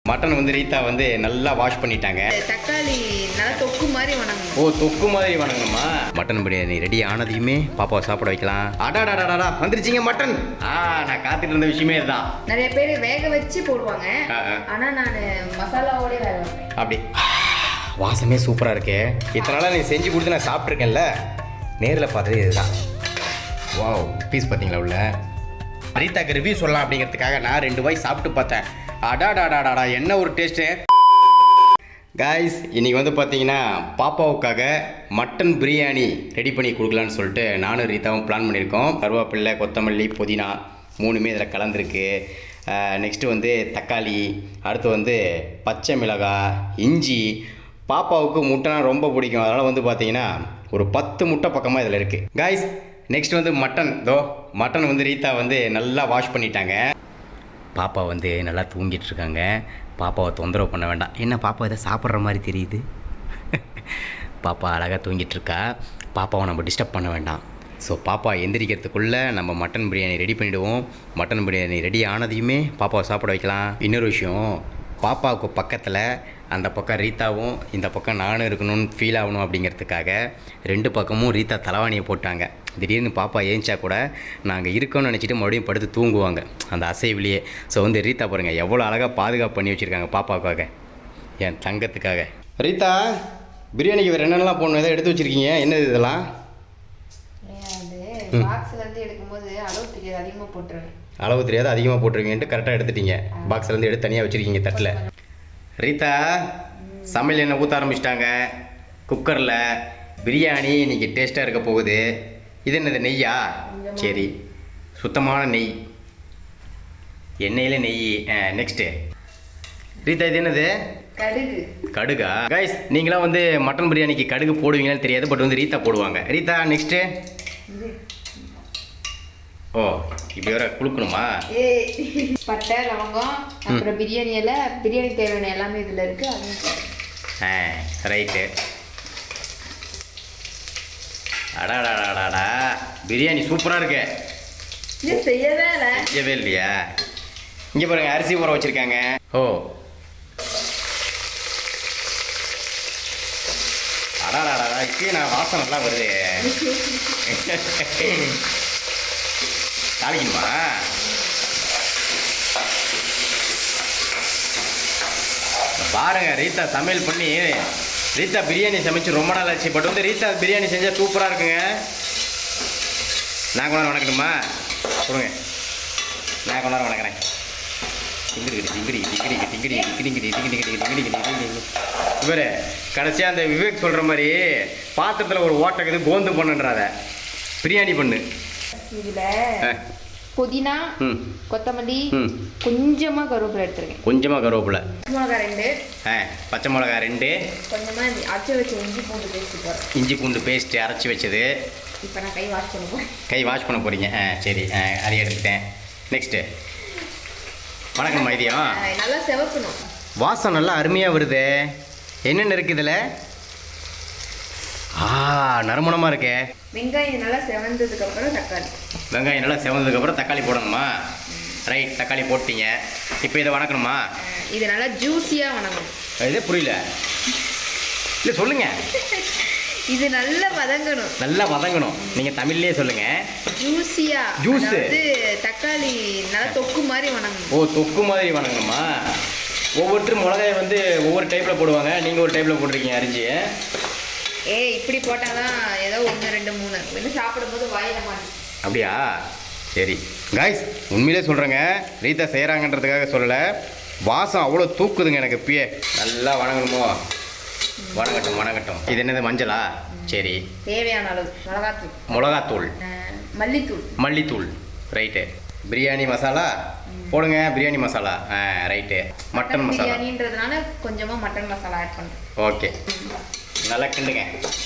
Mutton வந்து ரீதா வந்து நல்லா வாஷ் பண்ணிட்டாங்க தக்காளி நல்லா தொக்கு மாதிரி வணங்கணும் ஓ தொக்கு மாதிரி வணங்கணுமா மட்டன் பிரியாணி ரெடி ஆனதையுமே பாப்பாவை சாப்பிட வைக்கலாம் அடாடாடாடா வந்துருச்சிங்க மட்டன் ஆ நான் காத்துட்டு இருந்த விஷயமே இதுதான் நிறைய பேர் வேக வச்சு போடுவாங்க ஆ, ஆ. ஆனா நான் மசாலாவோட வேக வைப்பேன் அப்படி வாசமே சூப்பராக இருக்கே இத்தனை நாளாக நீ செஞ்சு கொடுத்து நான் சாப்பிட்ருக்கேன்ல நேரில் பார்த்தது இதுதான் வாவ் பீஸ் பார்த்தீங்களா உள்ள ரீதாக்கு ரிவ்யூ சொல்லலாம் அப்படிங்கிறதுக்காக நான் ரெண்டு வாய் சாப்பிட்டு பார்த்தேன் அடாடாடாடாடா என்ன ஒரு டேஸ்ட்டு காய்ஸ் இன்னைக்கு வந்து பார்த்தீங்கன்னா பாப்பாவுக்காக மட்டன் பிரியாணி ரெடி பண்ணி கொடுக்கலான்னு சொல்லிட்டு நானும் ரீதாவும் பிளான் பண்ணியிருக்கோம் கருவேப்பில்லை கொத்தமல்லி புதினா மூணுமே இதில் கலந்துருக்கு நெக்ஸ்ட்டு வந்து தக்காளி அடுத்து வந்து பச்சை மிளகாய் இஞ்சி பாப்பாவுக்கு முட்டைனா ரொம்ப பிடிக்கும் அதனால் வந்து பார்த்தீங்கன்னா ஒரு பத்து முட்டை பக்கமாக இதில் இருக்குது காய்ஸ் நெக்ஸ்ட் வந்து மட்டன் தோ மட்டன் வந்து ரீதா வந்து நல்லா வாஷ் பண்ணிட்டாங்க பாப்பா வந்து நல்லா தூங்கிட்டு இருக்காங்க பாப்பாவை தொந்தரவு பண்ண வேண்டாம் என்ன பாப்பா இதை சாப்பிட்ற மாதிரி தெரியுது பாப்பா அழகாக தூங்கிட்டு இருக்கா பாப்பாவை நம்ம டிஸ்டர்ப் பண்ண வேண்டாம் ஸோ பாப்பா எந்திரிக்கிறதுக்குள்ளே நம்ம மட்டன் பிரியாணி ரெடி பண்ணிவிடுவோம் மட்டன் பிரியாணி ரெடி ஆனதையுமே பாப்பாவை சாப்பிட வைக்கலாம் இன்னொரு விஷயம் பாப்பாவுக்கு பக்கத்தில் அந்த பக்கம் ரீதாவும் இந்த பக்கம் நானும் இருக்கணும்னு ஃபீல் ஆகணும் அப்படிங்கிறதுக்காக ரெண்டு பக்கமும் ரீதா தலைவாணியை போட்டாங்க திடீர்னு பாப்பா ஏஞ்சா கூட நாங்கள் இருக்கோம்னு நினச்சிட்டு மறுபடியும் படுத்து தூங்குவாங்க அந்த அசைவிலேயே ஸோ வந்து ரீதா பாருங்கள் எவ்வளோ அழகாக பாதுகாப்பு பண்ணி வச்சுருக்காங்க பாப்பாவுக்காக என் தங்கத்துக்காக ரீதா பிரியாணிக்கு வேறு என்னென்னலாம் போடணும் எதாவது எடுத்து வச்சுருக்கீங்க என்னது இதெல்லாம் அது பாக்ஸ்ல இருந்து எடுக்கும்போது அளவு தெரியாது அதிகமா போட்டுருவேன் அளவு தெரியாத அதிகமாக போட்டிருக்கீங்கன்ட்டு கரெக்டாக எடுத்துட்டீங்க பாக்ஸ்லேருந்து எடுத்து தனியாக வச்சுருக்கீங்க தட்டில் ரீதா சமையல் எண்ணெய் ஊற்ற ஆரம்பிச்சிட்டாங்க குக்கரில் பிரியாணி இன்னைக்கு டேஸ்ட்டாக இருக்க போகுது இது என்னது நெய்யா சரி சுத்தமான நெய் எண்ணெயில் நெய் நெக்ஸ்ட்டு ரீதா இது என்னது கடுகு கடுகா கைஸ் நீங்களாம் வந்து மட்டன் பிரியாணிக்கு கடுகு போடுவீங்கன்னு தெரியாது பட் வந்து ரீதா போடுவாங்க ரீதா நெக்ஸ்ட்டு இது. ஓ இப்படி வர குளுக்கணுமா ஏ பட்டை லவங்கம் அப்புறம் பிரியாணி இலை பிரியாணி தேவையான எல்லாமே இதுல இருக்கு அதையும் போடுறேன். ஆ ரைட்டு அடாடாடாடாடா பிரியாணி சூப்பராக இருக்கு இது செய்யவே இல்லை செய்யவே இல்லையா இங்கே பாருங்க அரிசி ஊற வச்சுருக்காங்க ஓ அடாடாடா இப்பயே நான் வாசம் நல்லா வருது தாளிக்கணுமா பாருங்க ரீதா சமையல் பண்ணி ரீதா பிரியாணி சமைச்சு ரொம்ப நாள் ஆச்சு பட் வந்து ரீதா பிரியாணி செஞ்சால் சூப்பராக இருக்குங்க நான் கொண்டாட வணக்கணுமா கொடுங்க நான் கொண்டாட வணக்கிறேன் டிங்கிடி டிங்கிடி டிங்கிடி டிங்கிடி டிங்கிடி டிங்கிடி டிங்கிடி டிங்கிடி இவர் கடைசியாக அந்த விவேக் சொல்கிற மாதிரி பாத்திரத்தில் ஒரு ஓட்டக்குது கோந்து பண்ணுன்றாத பிரியாணி பண்ணு இதுல ஆ, புதினா ம் கொத்தமல்லி ம் கொஞ்சமா கருவேப்பிலை எடுத்துருக்கேன் கொஞ்சமாக கருவேப்பிலை மிளகா ரெண்டு ஆ பச்சை மிளகா ரெண்டு கொஞ்சமா இந்த அரைச்சி வச்ச இஞ்சி பூண்டு பேஸ்ட் போடுறேன் இஞ்சி பூண்டு பேஸ்ட்டு அரைச்சி வச்சது இப்போ நான் கை வாஷ் பண்ண போறேன் கை வாஷ் பண்ண போகிறீங்க ஆ சரி ஆ அதை எடுத்துட்டேன் நெக்ஸ்ட்டு வணக்கம் மைதியம் ஆ, நல்லா செவக்கணும் வாசம் நல்லா அருமையாக வருது என்னென்ன இருக்குது இதில் ஆ நறுமணமாக இருக்கே வெங்காயம் நல்லா செவந்ததுக்கு அப்புறம் தக்காளி வெங்காயம் நல்லா செவந்ததுக்கப்புறம் தக்காளி போடணுமா ரைட் தக்காளி போட்டீங்க இப்போ இதை வணக்கணுமா ஆ, இது நல்லா ஜூஸியா வணங்கணும் இதே புரியல இல்லை சொல்லுங்கள் இது நல்லா வதங்கணும் நல்லா வதங்கணும் நீங்கள் தமிழ்லேயே சொல்லுங்கள் ஜூஸியா Juice. அதாவது தக்காளி நல்லா தொக்கு மாதிரி வணங்கணும் ஓ தொக்கு மாதிரி வணங்கணுமா ஒவ்வொருத்தரும் மிளகாயை வந்து ஒவ்வொரு டைப்பில் போடுவாங்க நீங்கள் ஒரு டைப்பில் போட்டிருக்கீங்க அரிஞ்சி ஏய் இப்படி போட்டாதான் ஏதோ ஒன்று ரெண்டு மூணு இன்னும் சாப்பிடும்போது வாயில மாட்டி அப்படியா சரி காய்ஸ் உண்மையிலே சொல்கிறேங்க ரீதா செய்கிறாங்கன்றதுக்காக சொல்லலை வாசம் அவ்வளோ தூக்குதுங்க எனக்கு இப்பயே நல்லா வணங்கணுமோ வணங்கட்டும் வணங்கட்டும் இது என்னது மஞ்சளா சரி தேவையான அளவு மிளகாத்தூள் மிளகாத்தூள் ஆ, மல்லித்தூள் மல்லித்தூள் ரைட்டு பிரியாணி மசாலா போடுங்க பிரியாணி மசாலா ஆ ரைட்டு மட்டன் மசாலா பிரியாணின்றதுனால கொஞ்சமா மட்டன் மசாலா ஆட் பண்ணுறேன் ஓகே நல்லா கிண்டுங்க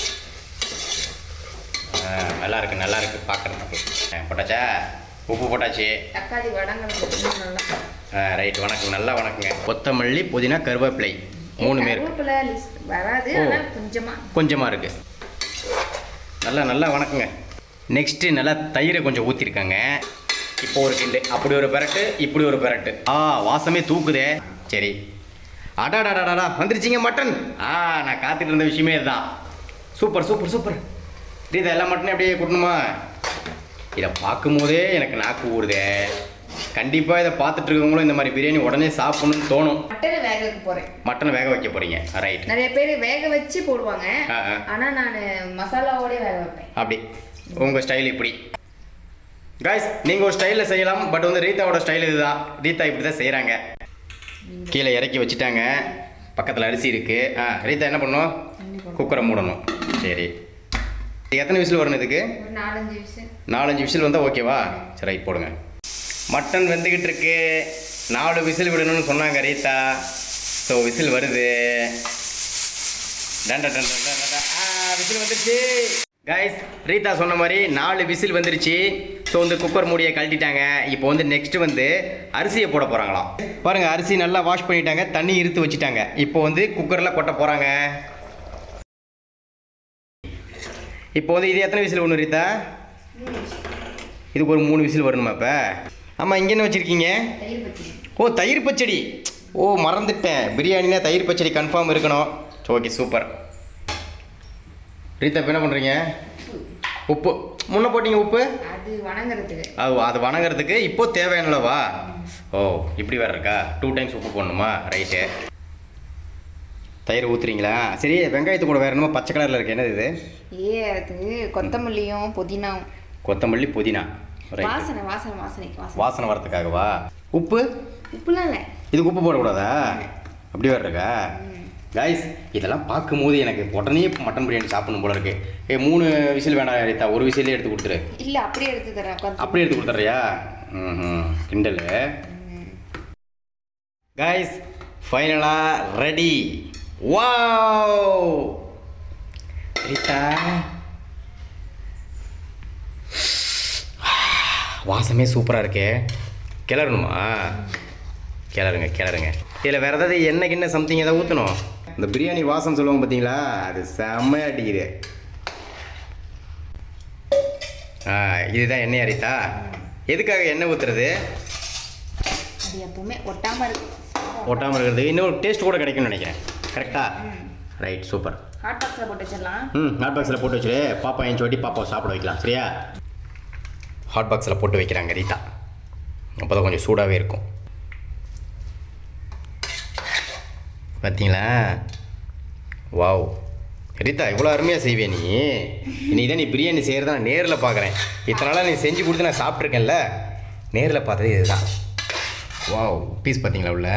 ஆ, நல்லா இருக்கு நல்லா இருக்கு பார்க்குறதுக்கு போட்டாச்சா உப்பு போட்டாச்சு தக்காளி வடங்கணும் இன்னும் நல்லா ரைட் வணக்கம் நல்லா வணக்கங்க கொத்தமல்லி புதினா கருவேப்பிலை மூணுமே இருக்கு கருவேப்பிலை list வராது ஓ. ஆனா கொஞ்சமா கொஞ்சமாக இருக்கு நல்லா நல்லா வணக்கங்க நெக்ஸ்ட்டு நல்லா தயிரை கொஞ்சம் ஊற்றிருக்காங்க இப்போ ஒரு கிண்டு அப்படி ஒரு பெரட்டு இப்படி ஒரு பெரட்டு ஆ வாசமே தூக்குதே சரி அடாடாடாடா வந்துருச்சிங்க மட்டன் ஆ நான் காத்துட்டு இருந்த விஷயமே இதுதான் சூப்பர் சூப்பர் சூப்பர் ரீதா எல்லா மட்டனையும் அப்படியே கொடுக்கணுமா இதை பார்க்கும்போதே எனக்கு நாக்கு ஊறுதே கண்டிப்பாக இதை பார்த்துட்டு இருக்கவங்களும் இந்த மாதிரி பிரியாணி உடனே சாப்பிடணும்னு தோணும் மட்டனை வேக வைக்க போறேன் மட்டனை வேக வைக்க போறீங்க ரைட் நிறைய பேர் வேக வச்சு போடுவாங்க ஆ, ஆ. ஆனா நான் மசாலாவோட வேக வைப்பேன் அப்படி உங்கள் ஸ்டைல் இப்படி காய்ஸ் நீங்கள் ஒரு ஸ்டைலில் செய்யலாம் பட் வந்து ரீதாவோட ஸ்டைல் இதுதான் ரீதா இப்படி தான் செய்கிறாங்க கீழே இறக்கி வச்சுட்டாங்க பக்கத்தில் அரிசி இருக்குது ஆ ரீதா என்ன பண்ணும் குக்கரை மூடணும் சரி இது எத்தனை விசில் வரணும் இதுக்கு ஒரு நாலஞ்சு விஷயம் நாலஞ்சு விசில் வந்தால் ஓகேவா சரி ரைட் போடுங்க மட்டன் வெந்துக்கிட்டு இருக்கு நாலு விசில் விடணும்னு சொன்னாங்க ரீதா ஸோ விசில் வருது டன் டன் டன் டன் டன் டன். ஆ விசில் வந்துருச்சு கைஸ் ரீதா சொன்ன மாதிரி நாலு விசில் வந்துருச்சு ஸோ வந்து குக்கர் மூடியை கழட்டிட்டாங்க இப்போ வந்து நெக்ஸ்ட் வந்து அரிசியை போட போகிறாங்களாம் பாருங்க அரிசி நல்லா வாஷ் பண்ணிட்டாங்க தண்ணி இருத்து வச்சுட்டாங்க இப்போ வந்து குக்கரில் கொட்ட போகிறாங்க இப்போ வந்து இது எத்தனை விசில் ஒன்று ரீதா இதுக்கு ஒரு மூணு விசில் வரணுமா இப்போ ஆமாம் இங்கே என்ன வச்சுருக்கீங்க தயிர் பச்சடி ஓ தயிர் பச்சடி ஓ மறந்துட்டேன் பிரியாணினா தயிர் பச்சடி கன்ஃபார்ம் இருக்கணும் ஓகே சூப்பர் ரீதா இப்போ என்ன பண்ணுறீங்க உப்பு முன்ன போட்டீங்க உப்பு அது வணங்குறதுக்கு அது அது வணங்குறதுக்கு இப்போ தேவையானளவா ஓ இப்படி வேற இருக்கா டூ டைம்ஸ் உப்பு போடணுமா ரைட்டு தயிர் ஊற்றுறீங்களா சரி வெங்காயத்து கூட வேற என்னமோ பச்சை கலரில் இருக்கு என்னது இது ஏ அது கொத்தமல்லியும் புதினாவும் கொத்தமல்லி புதினா ரைட் வாசனை வாசனை வாசனைக்கு வாசனை வாசனை வரதுக்காகவா உப்பு உப்புலாம் இல்லை இதுக்கு உப்பு போடக்கூடாதா அப்படி வேற இருக்கா கைஸ் இதெல்லாம் பார்க்கும்போது எனக்கு உடனே மட்டன் பிரியாணி சாப்பிடணும் போல இருக்கு ஏ மூணு விசில் வேணாம் ரீதா ஒரு விசிலே எடுத்து கொடுத்துரு இல்லை அப்படியே எடுத்து தரேன் உட்காந்து அப்படியே எடுத்து கொடுத்துட்றியா ம் கிண்டல் கைஸ் ஃபைனலாக ரெடி வாவ் ரீதா வாசமே சூப்பராக இருக்கே கிளறணுமா கிளறுங்க கிளறுங்க இதில் வேறு ஏதாவது எண்ணெய் கிண்ண சம்திங் ஏதாவது ஊற்றணும் இந்த பிரியாணி வாசம் சொல்லுவாங்க பார்த்தீங்களா அது செம்மையாக அடிக்குது ஆ இதுதான் எண்ணெய் அரித்தா எதுக்காக எண்ணெய் ஊற்றுறது அது எப்பவுமே ஒட்டாம இருக்கு ஒட்டாமல் இருக்கிறது இன்னும் டேஸ்ட் கூட கிடைக்கும்னு நினைக்கிறேன் கரெக்டாக ரைட் சூப்பர் ஹாட் பாக்ஸில் போட்டு வச்சிடலாம் ம் ஹாட் பாக்ஸில் போட்டு வச்சுரு பாப்பா என் வாட்டி பாப்பாவை சாப்பிட வைக்கலாம் சரியா ஹாட் பாக்ஸில் போட்டு வைக்கிறாங்க ரீதா அப்போ தான் கொஞ்சம் சூடாகவே இருக்கும் பார்த்தீங்களா வாவ் ரீதா இவ்வளோ அருமையாக செய்வே நீ நீ தான் நீ பிரியாணி செய்கிறத நான் நேரில் பார்க்குறேன் இத்தனை நாளாக நீ செஞ்சு கொடுத்து நான் சாப்பிட்ருக்கேன்ல நேரில் பார்த்தது இதுதான் வாவ் பீஸ் பார்த்தீங்களா உள்ள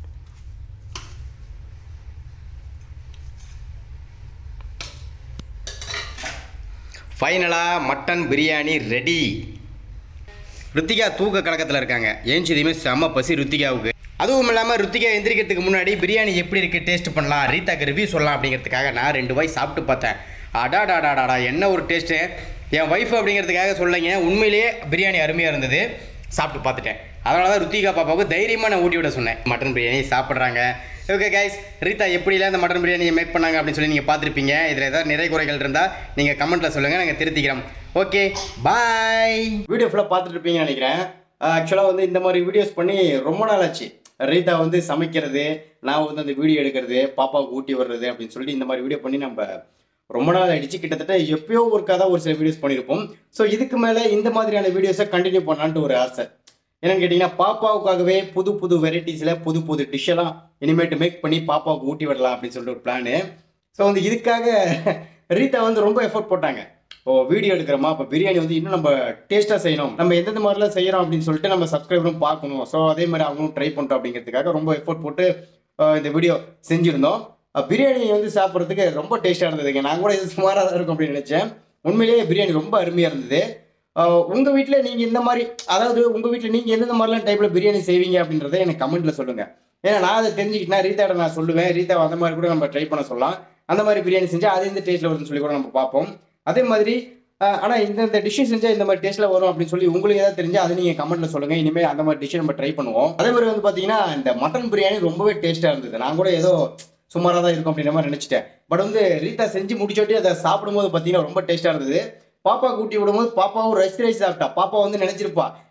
ஃபைனலாக மட்டன் பிரியாணி ரெடி ருத்திகா தூக்க கலக்கத்தில் இருக்காங்க ஏஞ்சதுமே செம்ம பசி ருத்திகாவுக்கு அதுவும் இல்லாமல் ருத்திகா எந்திரிக்கிறதுக்கு முன்னாடி பிரியாணி எப்படி இருக்குது டேஸ்ட் பண்ணலாம் ரீதாக்கு ரிவ்யூ சொல்லலாம் அப்படிங்கிறதுக்காக நான் ரெண்டு வாய் சாப்பிட்டு பார்த்தேன் அடாடாடாடாடா என்ன ஒரு டேஸ்ட்டு என் ஒய்ஃப் அப்படிங்கிறதுக்காக சொல்லைங்க உண்மையிலேயே பிரியாணி அருமையாக இருந்தது சாப்பிட்டு பார்த்துட்டேன் அதனால தான் ருத்திகா பாப்பாவுக்கு தைரியமாக நான் ஊட்டி விட சொன்னேன் மட்டன் பிரியாணி சாப்பிட்றாங்க ஓகே கைஸ் ரீதா எப்படிலாம் இந்த மட்டன் பிரியாணியை மேக் பண்ணாங்க அப்படின்னு சொல்லி நீங்கள் பார்த்துருப்பீங்க இதில் ஏதாவது நிறை குறைகள் இருந்தால் நீங்கள் கமெண்ட்டில் சொல்லுங்கள் நாங்கள் திருத்திக்கிறோம் ஓகே பாய் வீடியோ ஃபுல்லாக பார்த்துட்டு இருப்பீங்கன்னு நினைக்கிறேன் ஆக்சுவலாக வந்து இந்த மாதிரி வீடியோஸ் பண்ணி ரொம்ப நாள் ஆச்சு ரீதா வந்து சமைக்கிறது நான் வந்து அந்த வீடியோ எடுக்கிறது பாப்பாவுக்கு ஊட்டி வர்றது அப்படின்னு சொல்லிட்டு இந்த மாதிரி வீடியோ பண்ணி நம்ம ரொம்ப நாள் ஆயிடுச்சு கிட்டத்தட்ட எப்பயோ ஒரு கதை ஒரு சில வீடியோஸ் பண்ணியிருப்போம் ஸோ இதுக்கு மேலே இந்த மாதிரியான வீடியோஸை கண்டினியூ பண்ணலான்ட்டு ஒரு ஆசை என்னன்னு கேட்டிங்கன்னா பாப்பாவுக்காகவே புது புது வெரைட்டிஸில் புது புது டிஷ்ஷெல்லாம் இனிமேட்டு மேக் பண்ணி பாப்பாவுக்கு ஊட்டி விடலாம் அப்படின்னு சொல்லிட்டு ஒரு பிளானு ஸோ வந்து இதுக்காக ரீதா வந்து ரொம்ப எஃபோர்ட் போட்டாங்க ஓ வீடியோ எடுக்கிறோமா அப்போ பிரியாணி வந்து இன்னும் நம்ம டேஸ்ட்டாக செய்யணும் நம்ம எந்தெந்த மாதிரிலாம் செய்கிறோம் அப்படின்னு சொல்லிட்டு நம்ம சப்ஸ்கிரைபரும் பார்க்கணும் ஸோ அதே மாதிரி அவங்களும் ட்ரை பண்ணுறோம் அப்படிங்கிறதுக்காக ரொம்ப எஃபோர்ட் போட்டு அஹ், இந்த வீடியோ செஞ்சுருந்தோம் அஹ், பிரியாணி வந்து சாப்பிட்றதுக்கு ரொம்ப டேஸ்ட்டாக இருந்ததுங்க நான் கூட இது சுமாராக தான் இருக்கும் அப்படின்னு நினச்சேன் உண்மையிலேயே பிரியாணி ரொம்ப அருமையாக இருந்தது ஆஹ் உங்க வீட்டில் நீங்க இந்த மாதிரி அதாவது உங்க வீட்டில் நீங்க எந்தெந்த மாதிரிலாம் டைப்ல பிரியாணி செய்வீங்க அப்படின்றத எனக்கு கமெண்ட்ல சொல்லுங்க ஏன்னா நான் அதை தெரிஞ்சுக்கிட்டேன் ரீதாட நான் சொல்லுவேன் ரீதா அந்த மாதிரி கூட நம்ம ட்ரை பண்ண சொல்லலாம் அந்த மாதிரி பிரியாணி செஞ்சா அது இந்த டேஸ்ட்ல வருதுன்னு சொல்லி கூட நம்ம பார்ப்போம் அதே மாதிரி ஆஹ் ஆனா இந்த இந்த டிஷ்ஷு செஞ்சா இந்த மாதிரி டேஸ்ட்ல வரும் அப்படின்னு சொல்லி உங்களுக்கு ஏதாவது தெரிஞ்சா அதை நீங்க கமெண்ட்ல சொல்லுங்க இனிமேல் அந்த மாதிரி டிஷ்ஷை நம்ம ட்ரை பண்ணுவோம் அதே மாதிரி வந்து பாத்தீங்கன்னா இந்த மட்டன் பிரியாணி ரொம்பவே டேஸ்டா இருந்தது நான் கூட ஏதோ சுமாராக தான் இருக்கும் அப்படின்ற மாதிரி நினைச்சிட்டேன் பட் வந்து ரீதா செஞ்சு முடிச்சோட்டி அதை சாப்பிடும்போது பார்த்தீங்கன்னா ரொம்ப டேஸ்டா இருந்தது பாப்பா கூட்டி விடும்போது பாப்பாவும் ரைஸ் ரைஸ் சாப்பிட்டா பாப்பா வந்து நினைச்சிருப்பா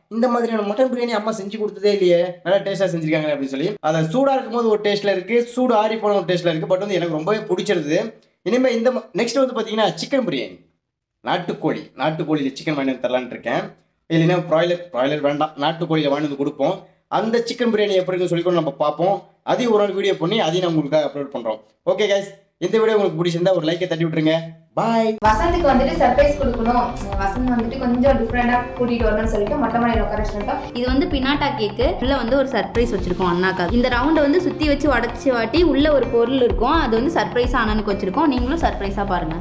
இந்த மாதிரியான மட்டன் பிரியாணி அம்மா செஞ்சு கொடுத்ததே இல்லையே நல்லா டேஸ்ட்டாக செஞ்சிருக்காங்க அப்படின்னு சொல்லி அதை சூடாக இருக்கும்போது ஒரு டேஸ்ட்டில் இருக்குது சூடு ஆறி போன ஒரு டேஸ்ட்டில் இருக்குது பட் வந்து எனக்கு ரொம்பவே பிடிச்சிருந்தது இனிமேல் இந்த நெக்ஸ்ட் வந்து பார்த்தீங்கன்னா சிக்கன் பிரியாணி நாட்டுக்கோழி நாட்டுக்கோழியில் சிக்கன் வாங்கி வந்து தரலான்னு இருக்கேன் இல்லைன்னா ப்ராய்லர் ப்ராய்லர் வேண்டாம் நாட்டுக்கோழியில் வாங்கி வந்து கொடுப்போம் அந்த சிக்கன் பிரியாணி எப்படி இருக்குன்னு சொல்லி கூட நம்ம பார்ப்போம் அதையும் ஒரு நாள் வீடியோ பண்ணி அதையும் நான் உங்களுக்காக அப்லோட் பண்ணுறோம் ஓகே கைஸ் இந்த வீடியோ உங்களுக்கு பிடிச்சிருந்தா ஒரு லைக்கை தட்டி விட்டுருங்க பாய் வசந்துக்கு வந்துட்டு சர்ப்ரைஸ் கொடுக்கணும் வசந்த் வந்துட்டு கொஞ்சம் டிஃப்ரெண்டா கூட்டிட்டு வரணும்னு சொல்லிட்டு மொட்டை மாடியில் உட்கார வச்சுட்டோம் இது வந்து பினாட்டா கேக்கு உள்ள வந்து ஒரு சர்ப்ரைஸ் வச்சிருக்கோம் அண்ணாக்கா இந்த ரவுண்டை வந்து சுத்தி வச்சு உடச்சி வாட்டி உள்ள ஒரு பொருள் இருக்கும் அது வந்து சர்ப்ரைஸா அண்ணனுக்கு வச்சிருக்கோம் நீங்களும் சர்ப்ரைஸா பாருங்க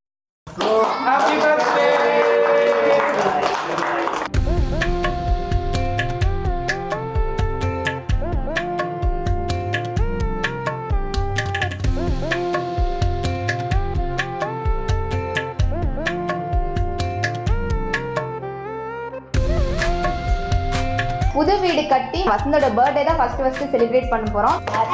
புது வீடு கட்டி வசந்தோட பர்த்டே தான் ஃபர்ஸ்ட் ஃபர்ஸ்ட் செலிப்ரேட் பண்ண போறோம்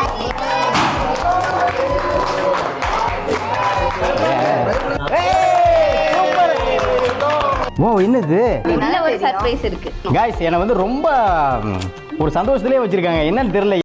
ஓ என்னது உள்ள ஒரு சர்ப்ரைஸ் இருக்கு காய்ஸ் என்னை வந்து ரொம்ப ம், ஒரு சந்தோஷத்துலேயே வச்சிருக்காங்க என்னன்னு தெரியல